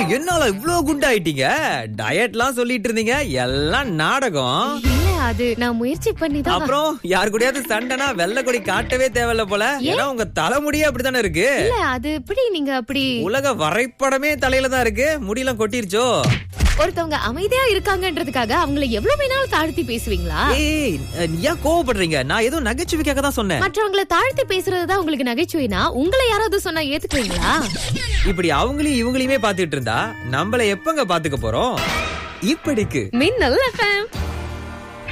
என்னால இவ்ளோ குண்டாயிட்டீங்க டயட்லாம் சொல்லிட்டு இருந்தீங்க எல்லாம் நாடகம் இல்ல அது நான் முயற்சி பண்ணி தான் அப்புறம் யாரு கூடயாவது சண்டைனா வெள்ளை கொடி காட்டவே தேவையில்ல போல ஏன்னா உங்க தலைமுடியே அப்படித்தானே இருக்கு இல்ல அது எப்படி நீங்க அப்படி உலக வரைபடமே தலையில தான் இருக்கு முடியெல்லாம் கொட்டிருச்சோ ஒருத்தவங்க அமைதியா இருக்காங்கன்றதுக்காக அவங்கள எவ்வளவு வேணாலும் தாழ்த்தி பேசுவீங்களா ஏய் நீ ஏன் கோவப்படுறீங்க நான் ஏதோ நகைச்சுவைக்காக தான் சொன்னேன் மற்றவங்கள தாழ்த்தி பேசுறதுதான் உங்களுக்கு நகைச்சுவைனா உங்களை யாராவது சொன்னா ஏத்துக்குவீங்களா இப்படி அவங்களையும் இவங்களையுமே பாத்துட்டு இருந்தா நம்மள எப்பங்க பாத்துக்க போறோம் இப்படிக்கு மின்னல் எஃப்எம்